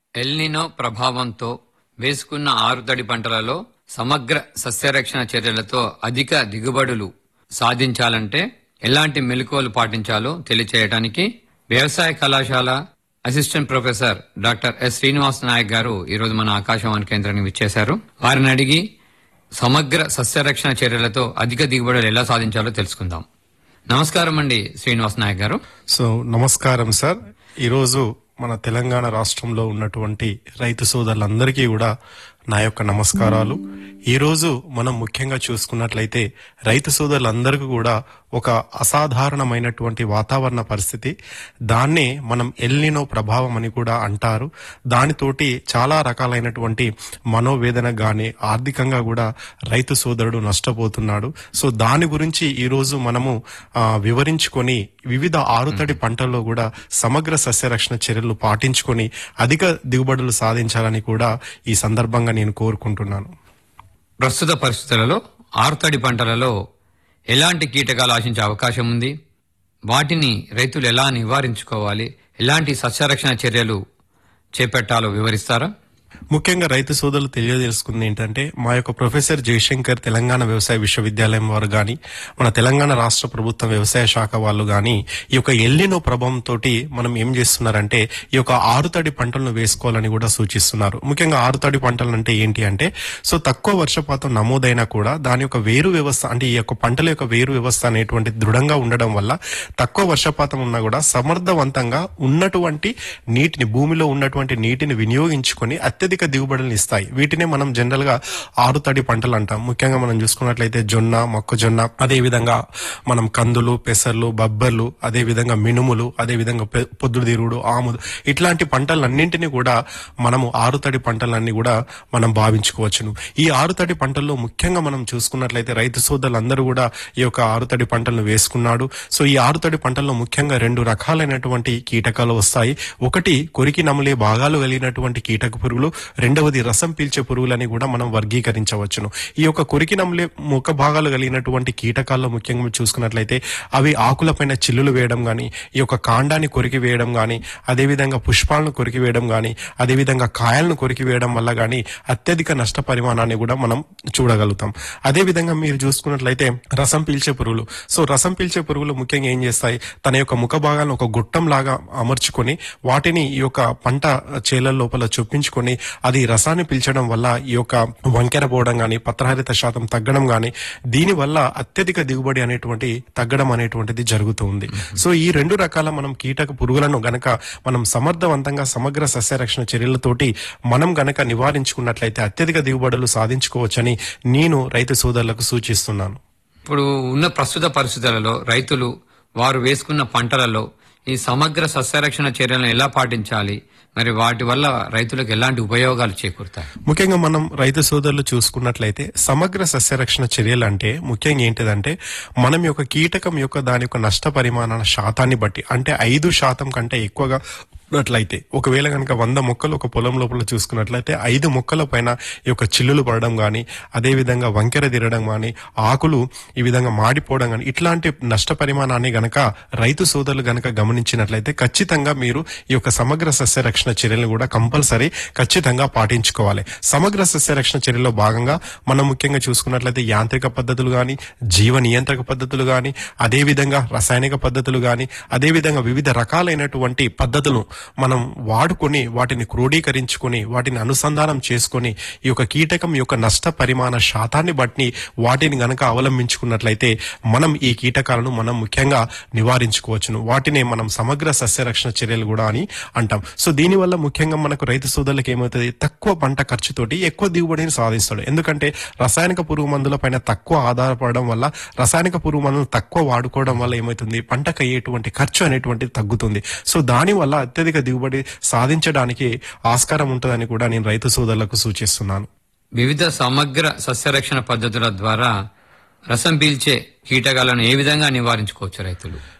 El Niño ప్రభావంతో వేసుకున్న ఆరుతడి పంటలలో సమగ్ర సస్యరక్షణ చర్యలతో అధిక దిగుబడులు సాధించాలంటే ఎలాంటి మెలకువలు పాటించాలో తెలియచేయడానికి వ్యవసాయ కళాశాల assistant professor doctor S Srinivas Nayak గారు ఈరోజు మన ఆకాశవాణి కేంద్రానికి విచ్చేశారు వారిని అడిగి సమగ్ర సస్యరక్షణ చర్యలతో అధిక దిగుబడులు ఎలా సాధించాలో తెలుసుకుందాం నమస్కారం అండి శ్రీనివాస్ నాయక్ గారు సో నమస్కారం సార్ ఈరోజు మన తెలంగాణ రాష్ట్రంలో ఉన్నటువంటి రైతు సోదరులందరికీ కూడా నా యొక్క నమస్కారాలు ఈరోజు మనం ముఖ్యంగా చూసుకున్నట్లయితే రైతు సోదరులందరికీ కూడా ఒక అసాధారణమైనటువంటి వాతావరణ పరిస్థితి దాన్నే మనం ఎల్నినో ప్రభావం అని కూడా అంటారు దానితోటి చాలా రకాలైనటువంటి మనోవేదన గాని ఆర్థికంగా కూడా రైతు సోదరుడు నష్టపోతున్నాడు సో దాని గురించి ఈరోజు మనము ఆ, వివరించుకొని వివిధ ఆరుతడి పంటల్లో కూడా సమగ్ర సస్యరక్షణ చర్యలు పాటించుకొని అధిక దిగుబడులు సాధించాలని కూడా ఈ సందర్భంగా నేను కోరుకుంటున్నాను ప్రస్తుత పరిస్థితులలో ఆరుతడి పంటలలో ఎలాంటి కీటకాలు ఆశించే అవకాశం ఉంది వాటిని రైతులు ఎలా నివారించుకోవాలి ఎలాంటి సస్యరక్షణ చర్యలు చేపట్టాలో వివరిస్తారా ముఖ్యంగా రైతు సోదరులు తెలియజేసుకుంది ఏంటంటే మా యొక్క ప్రొఫెసర్ జయశంకర్ తెలంగాణ వ్యవసాయ విశ్వవిద్యాలయం వారు గాని మన తెలంగాణ రాష్ట్ర ప్రభుత్వం వ్యవసాయ శాఖ వాళ్ళు గాని ఈ యొక్క ఎల్లినో ప్రభావంతో మనం ఏం చేస్తున్నారంటే ఈ యొక్క ఆరుతడి పంటలను వేసుకోవాలని కూడా సూచిస్తున్నారు ముఖ్యంగా ఆరుతడి పంటలు అంటే ఏంటి అంటే సో తక్కువ వర్షపాతం నమోదైనా కూడా దాని యొక్క వేరు వ్యవస్థ అంటే ఈ యొక్క పంటల యొక్క వేరు వ్యవస్థ అనేటువంటి దృఢంగా ఉండడం వల్ల తక్కువ వర్షపాతం ఉన్నా కూడా సమర్థవంతంగా ఉన్నటువంటి నీటిని భూమిలో ఉన్నటువంటి నీటిని వినియోగించుకొని అత్యధిక దిగుబడులను ఇస్తాయి వీటినే మనం జనరల్ గా ఆరుతడి పంటలు అంటాం ముఖ్యంగా మనం చూసుకున్నట్లయితే జొన్న మొక్కజొన్న అదే విధంగా మనం కందులు పెసర్లు బబ్బర్లు అదే విధంగా మినుములు అదే విధంగా పె- పొద్దుతిరుగుడు ఆముదు ఇట్లాంటి పంటలన్నింటినీ కూడా మనము ఆరుతడి పంటలన్నీ కూడా మనం భావించుకోవచ్చును ఈ ఆరుతడి పంటల్లో ముఖ్యంగా మనం చూసుకున్నట్లయితే రైతు సోదరులందరూ కూడా ఈ యొక్క ఆరుతడి పంటలను వేసుకున్నాడు సో ఈ ఆరుతడి పంటల్లో ముఖ్యంగా రెండు రకాలైనటువంటి కీటకాలు వస్తాయి ఒకటి కొరికి నమలే భాగాలు కలిగినటువంటి కీటక పురుగులు రెండవది రసం పీల్చే పురుగులని కూడా మనం వర్గీకరించవచ్చును ఈ యొక్క కొరికి నమలే ముఖ భాగాలు కలిగినటువంటి కీటకాల్లో ముఖ్యంగా చూసుకున్నట్లయితే అవి ఆకులపైన చిల్లులు వేయడం గాని ఈ యొక్క కాండాన్ని కొరికి వేయడం గాని అదేవిధంగా పుష్పాలను కొరికి వేయడం గాని అదేవిధంగా కాయలను కొరికి వేయడం వల్ల గాని అత్యధిక నష్ట పరిమాణాన్ని కూడా మనం చూడగలుగుతాం అదే విధంగా మీరు చూసుకున్నట్లయితే రసం పీల్చే పురుగులు సో రసం పీల్చే పురుగులు ముఖ్యంగా ఏం చేస్తాయి తన యొక్క ముఖ భాగాలను ఒక గుట్టం లాగా అమర్చుకొని వాటిని ఈ యొక్క పంట చేలల లోపల చొప్పించుకొని అది రసాన్ని పీల్చడం వల్ల ఈ యొక్క వంకెర పోవడం గాని పత్రహరిత శాతం తగ్గడం గాని దీని వల్ల అత్యధిక దిగుబడి అనేటువంటి తగ్గడం అనేటువంటిది జరుగుతూ ఉంది సో ఈ రెండు రకాల మనం కీటక పురుగులను గనక మనం సమర్థవంతంగా సమగ్ర సస్యరక్షణ చర్యలతోటి మనం గనక నివారించుకున్నట్లయితే అత్యధిక దిగుబడులు సాధించుకోవచ్చని నేను రైతు సోదరులకు సూచిస్తున్నాను ఇప్పుడు ఉన్న ప్రస్తుత పరిస్థితులలో రైతులు వారు వేసుకున్న పంటలలో ఈ సమగ్ర సస్యరక్షణ చర్యలను ఎలా పాటించాలి మరి వాటి వల్ల రైతులకు ఎలాంటి ఉపయోగాలు చేకూరుతాయి ముఖ్యంగా మనం రైతు సోదరులు చూసుకున్నట్లయితే సమగ్ర సస్యరక్షణ చర్యలు అంటే ముఖ్యంగా ఏంటిదంటే మనం యొక్క కీటకం యొక్క దాని యొక్క నష్ట పరిమాణ శాతాన్ని బట్టి అంటే ఐదు శాతం కంటే ఎక్కువగా ఉన్నట్లయితే ఒకవేళ కనుక వంద మొక్కలు ఒక పొలం లోపల చూసుకున్నట్లయితే ఐదు మొక్కల పైన ఈ యొక్క చిల్లులు పడడం గాని అదే విధంగా వంకెర తిరగడం గాని ఆకులు ఈ విధంగా మాడిపోవడం గాని ఇట్లాంటి నష్ట పరిమాణాన్ని గనక రైతు సోదరులు గనక గమనించినట్లయితే ఖచ్చితంగా మీరు ఈ యొక్క సమగ్ర సస్యరక్షణ చర్యలను కూడా కంపల్సరీ ఖచ్చితంగా పాటించుకోవాలి సమగ్ర సస్యరక్షణ చర్యలో భాగంగా మనం ముఖ్యంగా చూసుకున్నట్లయితే యాంత్రిక పద్ధతులు గాని జీవ నియంత్రక పద్ధతులు గాని అదే విధంగా రసాయనిక పద్ధతులు గాని అదే విధంగా వివిధ రకాలైనటువంటి పద్ధతులను మనం వాడుకొని వాటిని క్రోడీకరించుకొని వాటిని అనుసంధానం చేసుకొని ఈ యొక్క కీటకం యొక్క నష్ట పరిమాణ శాతాన్ని బట్టి వాటిని గనక అవలంబించుకున్నట్లయితే మనం ఈ కీటకాలను మనం ముఖ్యంగా నివారించుకోవచ్చును వాటిని మనం సమగ్ర సస్యరక్షణ చర్యలు కూడా అని అంటాం సో దీనివల్ల ముఖ్యంగా మనకు రైతు సోదరులకు ఏమవుతుంది తక్కువ పంట ఖర్చుతోటి ఎక్కువ దిగుబడిని సాధిస్తాడు ఎందుకంటే రసాయనిక పురుగు మందుల పైన తక్కువ ఆధారపడడం వల్ల రసాయనిక పురుగు మందులు తక్కువ వాడుకోవడం వల్ల ఏమవుతుంది పంటకు అయ్యేటువంటి ఖర్చు అనేటువంటిది తగ్గుతుంది సో దాని వల్ల అత్యధిక దిగుబడి సాధించడానికి ఆస్కారం ఉంటుందని కూడా నేను రైతు సోదరులకు సూచిస్తున్నాను వివిధ సమగ్ర సస్యరక్షణ పద్ధతుల ద్వారా రసం పీల్చే కీటకాలను ఏ విధంగా నివారించుకోవచ్చు రైతులు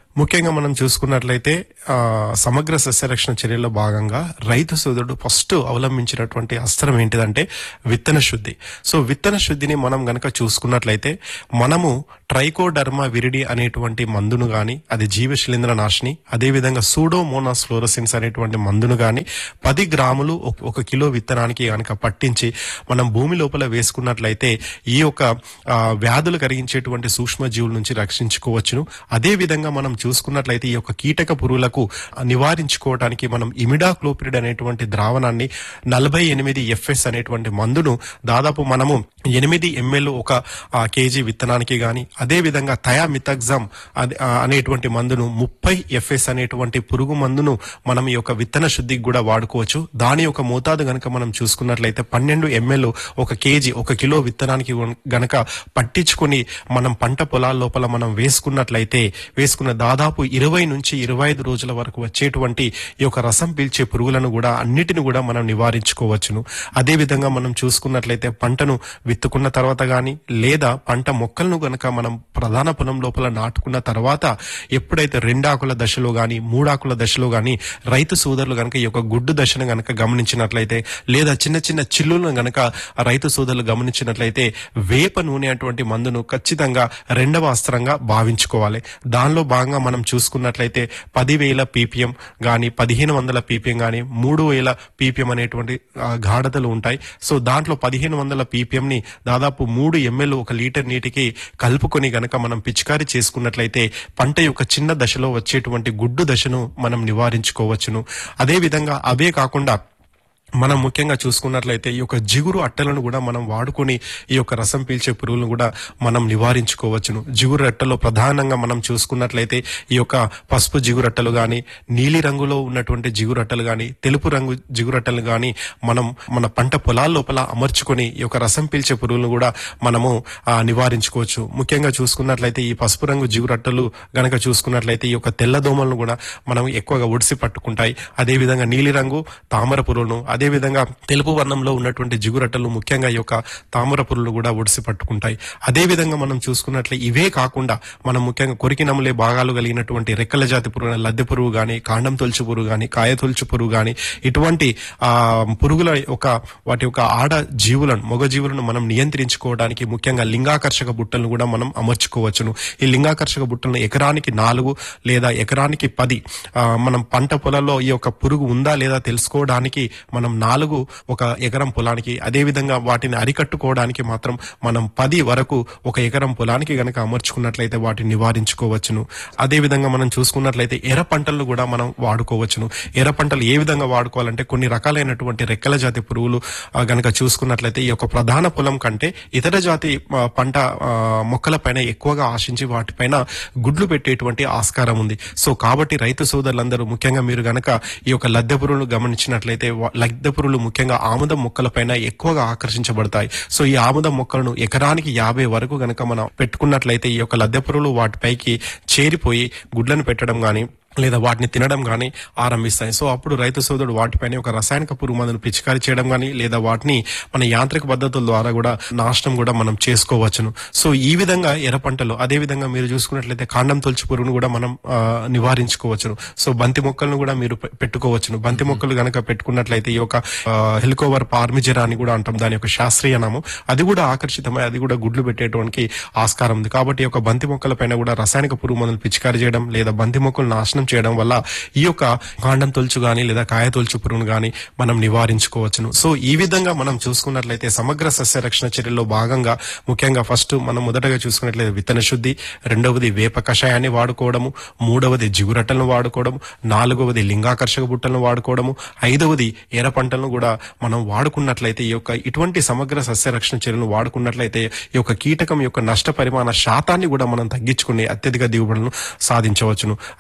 ముఖ్యంగా మనం చూసుకున్నట్లయితే ఆ, సమగ్ర సస్యరక్షణ చర్యల్లో భాగంగా రైతు సోదరుడు ఫస్ట్ అవలంబించినటువంటి అస్త్రం ఏంటిదంటే విత్తన శుద్ధి సో విత్తన శుద్ధిని మనం గనక చూసుకున్నట్లయితే మనము ట్రైకోడర్మా విరిడి అనేటువంటి మందును గాని అది జీవశిలీంద్ర నాశిని అదేవిధంగా సూడోమోనాస్ ఫ్లోరసిన్స్ అనేటువంటి మందును గాని పది గ్రాములు ఒక- ఒక కిలో విత్తనానికి గనక పట్టించి మనం భూమి లోపల వేసుకున్నట్లయితే ఈ యొక్క ఆ, వ్యాధులు కలిగించేటువంటి సూక్ష్మ జీవుల నుంచి రక్షించుకోవచ్చును అదే విధంగా మనం చూసుకున్నట్లయితే ఈ యొక్క కీటక పురుగులకు నివారించుకోవడానికి మనం ఇమిడాక్లోపిరిడ్ అనేటువంటి ద్రావణాన్ని నలభై ఎనిమిది ఎఫ్ఎస్ అనేటువంటి మందును దాదాపు మనము ఎనిమిది ఎంఎల్ ఒక ఆ, కేజీ విత్తనానికి గాని అదే విధంగా థయామితగ్జామ్ అదే- ఆ, అనేటువంటి మందును ముప్పై ఎఫ్ఎస్ అనేటువంటి పురుగు మందును మనం ఈ యొక్క విత్తన శుద్ధికి కూడా వాడుకోవచ్చు దాని యొక్క మోతాదు గనక మనం చూసుకున్నట్లయితే పన్నెండు ఎంఎల్ ఒక కేజీ ఒక కిలో విత్తనానికి గన- గనక పట్టించుకొని మనం పంట పొలాల లోపల మనం వేసుకున్నట్లయితే వేసుకున్న దాదాపు ఇరవై నుంచి ఇరవై ఐదు రోజుల వరకు వచ్చేటువంటి ఈ యొక్క రసం పీల్చే పురుగులను కూడా అన్నిటిని కూడా మనం నివారించుకోవచ్చును అదే విధంగా మనం చూసుకున్నట్లయితే పంటను విత్తుకున్న తర్వాత గాని లేదా పంట మొక్కలను గనక మనం ప్రధాన పొలం లోపల నాటుకున్న తర్వాత ఎప్పుడైతే రెండాకుల దశలో గాని మూడాకుల దశలో గాని రైతు సోదరులు గనక ఈ యొక్క గుడ్డు దశను గనక గమనించినట్లయితే లేదా చిన్న చిన్న చిల్లులను గనక ఆ రైతు సోదరులు గమనించినట్లయితే వేప నూనె అటువంటి మందును ఖచ్చితంగా రెండవ అస్త్రంగా భావించుకోవాలి దానిలో భాగంగా మనం చూసుకున్నట్లయితే పదివేల పీపీఎం గాని పదిహేను వందల పీపీఎం గాని మూడు వేల పీపీఎం అనేటువంటి ఆ, గాఢతలు ఉంటాయి సో దాంట్లో పదిహేను వందల పీపీఎం ని దాదాపు మూడు ఎంఎల్ ఒక లీటర్ నీటికి కలుపుకొని గనక మనం పిచికారీ చేసుకున్నట్లయితే పంట యొక్క చిన్న దశలో వచ్చేటువంటి గుడ్డు దశను మనం నివారించుకోవచ్చును అదే విధంగా అవే కాకుండా మనం ముఖ్యంగా చూసుకున్నట్లయితే ఈ యొక్క జిగురు అట్టలను కూడా మనం వాడుకొని ఈ యొక్క రసం పీల్చే పురుగులను కూడా మనం నివారించుకోవచ్చును జిగురు అట్టలో ప్రధానంగా మనం చూసుకున్నట్లయితే ఈ యొక్క పసుపు జిగురట్టలు గాని నీలి రంగులో ఉన్నటువంటి జిగురట్టలు గాని తెలుపు రంగు జిగురట్టలు గాని మనం మన పంట పొలాల లోపల అమర్చుకొని ఈ యొక్క రసం పీల్చే పురుగులను కూడా మనము ఆ, నివారించుకోవచ్చు ముఖ్యంగా చూసుకున్నట్లయితే ఈ పసుపు రంగు జిగురట్టలు గనక చూసుకున్నట్లయితే ఈ యొక్క తెల్ల దోమలను కూడా మనం ఎక్కువగా ఒడిసి పట్టుకుంటాయి అదే విధంగా నీలి రంగు తామర పురుగులను అదే విధంగా తెలుపు వర్ణంలో ఉన్నటువంటి జిగురట్టలు ముఖ్యంగా ఈ యొక్క తామర పురుగులు కూడా ఒడిసి పట్టుకుంటాయి అదే విధంగా మనం చూసుకున్నట్లే ఇవే కాకుండా మనం ముఖ్యంగా కొరికి నమలే భాగాలు కలిగినటువంటి రెక్కల జాతి పురుగు లద్దె పురుగు గాని కాండం తొలుచు పురుగు గాని కాయ తొలుచు పురుగు గాని ఇటువంటి ఆ పురుగుల యొక్క వాటి యొక్క ఆడ జీవులను మగ జీవులను మనం నియంత్రించుకోవడానికి ముఖ్యంగా లింగాకర్షక బుట్టలను కూడా మనం అమర్చుకోవచ్చును ఈ లింగాకర్షక బుట్టలను ఎకరానికి నాలుగు లేదా ఎకరానికి పది ఆ, మనం పంట పొలంలో ఈ యొక్క పురుగు ఉందా లేదా తెలుసుకోవడానికి మనం నాలుగు ఒక ఎకరం పొలానికి అదే విధంగా వాటిని అరికట్టుకోవడానికి మాత్రం మనం పది వరకు ఒక ఎకరం పొలానికి గనక అమర్చుకున్నట్లయితే వాటిని నివారించుకోవచ్చును అదే విధంగా మనం చూసుకున్నట్లయితే ఎర్ర పంటలను కూడా మనం వాడుకోవచ్చును ఎర్ర పంటలు ఏ విధంగా వాడుకోవాలంటే కొన్ని రకాలైనటువంటి రెక్కల జాతి పురుగులు ఆ, గనక చూసుకున్నట్లయితే ఈ యొక్క ప్రధాన పొలం కంటే ఇతర జాతి ఆ, పంట ఆ, మొక్కల పైన ఎక్కువగా ఆశించి వాటిపైన గుడ్లు పెట్టేటువంటి ఆస్కారం ఉంది సో కాబట్టి రైతు సోదరులందరూ ముఖ్యంగా మీరు గనక ఈ యొక్క లద్దె పురుగులు గమనించినట్లయితే వా- లద్దె పురుగులు ముఖ్యంగా ఆముదం మొక్కలపైన ఎక్కువగా ఆకర్షించబడతాయి సో ఈ ఆముదం మొక్కలను ఎకరానికి యాభై వరకు గనక మనం పెట్టుకున్నట్లయితే ఈ యొక్క లద్దె పురుగులు వాటిపైకి చేరిపోయి గుడ్లను పెట్టడం గాని లేదా వాటిని తినడం గాని ఆరంభిస్తాయి సో అప్పుడు రైతు సోదరుడు వాటిపైన ఒక రసాయనిక పురుగు మందును పిచికారీ చేయడం గాని లేదా వాటిని మన యాంత్రిక పద్ధతుల ద్వారా కూడా నాశనం కూడా మనం చేసుకోవచ్చును సో ఈ విధంగా ఎర్ర పంటలు అదే విధంగా మీరు చూసుకున్నట్లయితే కాండం తొలచి పురుగును కూడా మనం ఆ, నివారించుకోవచ్చును సో బంతి మొక్కలను కూడా మీరు పె- పెట్టుకోవచ్చును బంతి మొక్కలు గనక పెట్టుకున్నట్లయితే ఈ యొక్క హెలికోవర్ పార్మిజరా అని కూడా అంటాం దాని యొక్క శాస్త్రీయ నామం అది కూడా ఆకర్షితమై అది కూడా గుడ్లు పెట్టేటువంటి ఆస్కారం ఉంది కాబట్టి ఈ యొక్క బంతి మొక్కల పైన కూడా రసాయనిక పురుగు మందులు పిచికారీ చేయడం లేదా బంతి మొక్కలు నాశనం చేయడం వల్ల ఈ యొక్క కాండం తొలుచు గాని లేదా కాయ తొలుచు పురుగును గాని మనం నివారించుకోవచ్చును సో ఈ విధంగా మనం చూసుకున్నట్లయితే సమగ్ర సస్య రక్షణ చర్యల్లో భాగంగా ముఖ్యంగా ఫస్ట్ మనం మొదటగా చూసుకున్నట్లయితే విత్తన శుద్ధి రెండవది వేప కషాయాన్ని వాడుకోవడము మూడవది జిగురట్టలను వాడుకోవడం నాలుగవది లింగాకర్షక బుట్టలను వాడుకోవడము ఐదవది ఎర్ర పంటలను కూడా మనం వాడుకున్నట్లయితే ఈ యొక్క ఇటువంటి సమగ్ర సస్య రక్షణ చర్యలను వాడుకున్నట్లయితే ఈ యొక్క కీటకం యొక్క నష్ట పరిమాణ శాతాన్ని కూడా మనం తగ్గించుకుని అత్యధిక దిగుబడులను సాధించవచ్చును అదేవిధంగా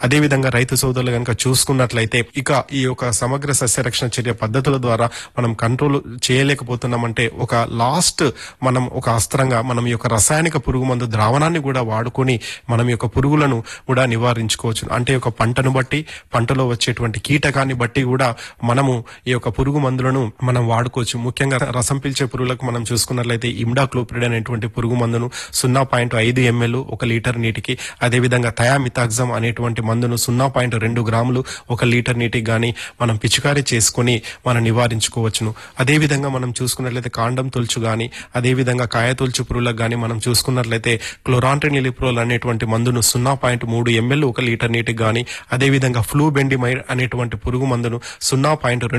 ముఖ్యంగా రైతు సోదరులు కనుక చూసుకున్నట్లయితే ఇక ఈ యొక్క సమగ్ర సస్యరక్షణ చర్య పద్ధతుల ద్వారా మనం కంట్రోల్ చేయలేకపోతున్నామంటే ఒక లాస్ట్ మనం ఒక అస్త్రంగా మనం ఈ యొక్క రసాయనిక పురుగు మందు ద్రావణాన్ని కూడా వాడుకొని మనం ఈ యొక్క పురుగులను కూడా నివారించుకోవచ్చు అంటే ఒక పంటను బట్టి పంటలో వచ్చేటువంటి కీటకాన్ని బట్టి కూడా మనము ఈ యొక్క పురుగు మందులను మనం వాడుకోవచ్చు ముఖ్యంగా రసం పీల్చే పురుగులకు మనం చూసుకున్నట్లయితే ఇమ్డాక్లోప్రిడ్ అనేటువంటి పురుగు మందును సున్నా పాయింట్ ఐదు ఎంఎల్ ఒక లీటర్ నీటికి అదేవిధంగా థయామితాగ్జమ్ అనేటువంటి మందును సున్నా పాయింట్ రెండు గ్రాములు ఒక లీటర్ నీటికి గాని మనం పిచికారీ చేసుకొని మనం నివారించుకోవచ్చును అదేవిధంగా మనం చూసుకున్నట్లయితే కాండం తొలుచు గాని అదేవిధంగా కాయ తొలుచు పురుగులకు గాని మనం చూసుకున్నట్లయితే క్లోరాంట్రినిలిప్రోల్ అనేటువంటి మందును సున్నా పాయింట్ మూడు ఎంఎల్ ఒక లీటర్ నీటికి గాని అదేవిధంగా ఫ్లూ బెండిమైడ్ అనేటువంటి పురుగు మందును సున్నా పాయింట్